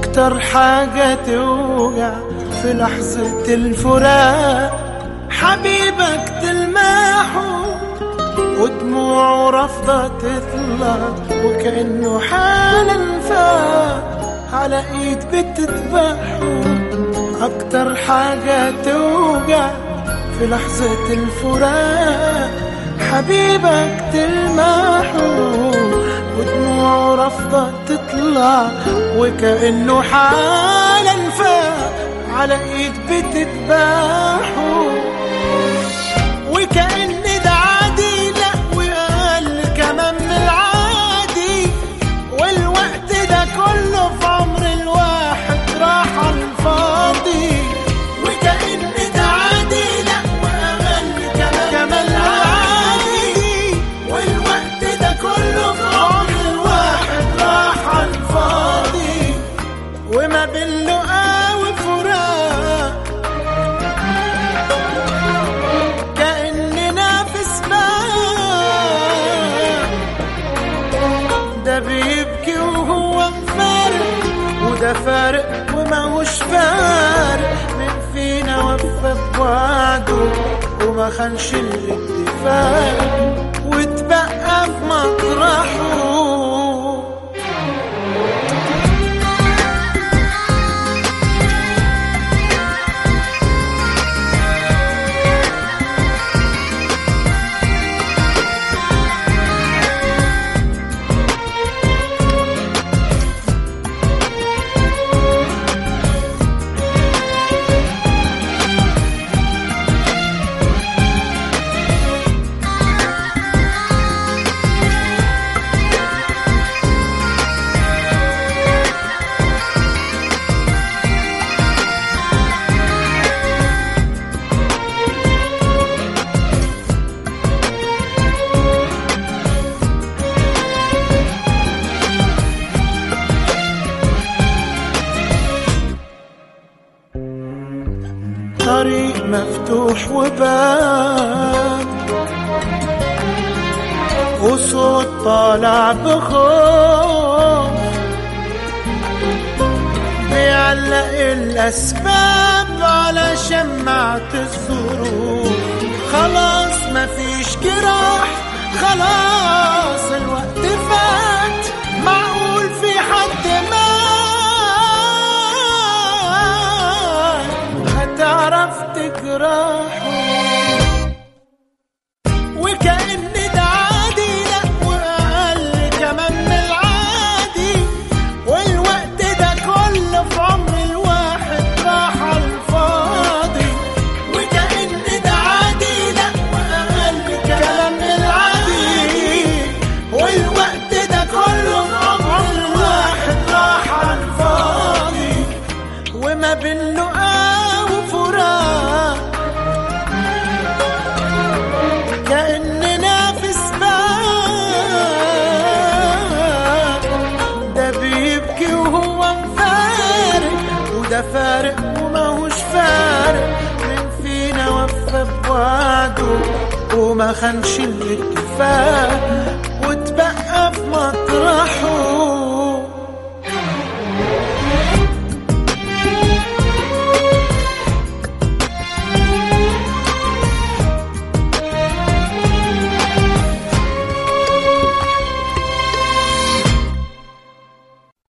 أكتر حاجة توجع في لحظة الفراق حبيبك تلمحه ودموعه رافضة تطلع وكأنه حالا فاق على ايد بتذبحه أكتر حاجة توجع في لحظة الفراق حبيبك تلمحه ودموعه رافضة تطلع وكأنه حالا فاق على ايد بتذبحه وكأن ده عادي لا وقال كمان من العادي والوقت ده كله في عمر الواحد راح على الفاضي وكأن ده عادي لا وقال كمان كمان العادي والوقت ده كله في عمر الواحد راح على الفاضي وما بين لقا وفراق كأننا في سباق ده بيبكي وهو مفارق وده فارق وماهوش فارق من فينا وفى بوعده وما خانش الاتفاق واتبقى في مطرحه طريق مفتوح وباب وصوت طالع بخوف بيعلق الأسباب على شمعة الظروف خلاص مفيش جراح خلاص الوقت فات معقول في حد مات هتعرف تجرحه وكأن ده عادي لا وأقل كمان من العادي والوقت ده كله في عمر الواحد راح على الفاضي وكأن ده عادي لا وأقل كمان من العادي والوقت ده كله في عمر الواحد راح على الفاضي وما بين لقا وفراق كأننا في سباق ده بيبكي وهو مفارق وده فارق وماهوش فارق من فينا وفى بوعده وما خانش الاتفاق واتبقى في مطرحه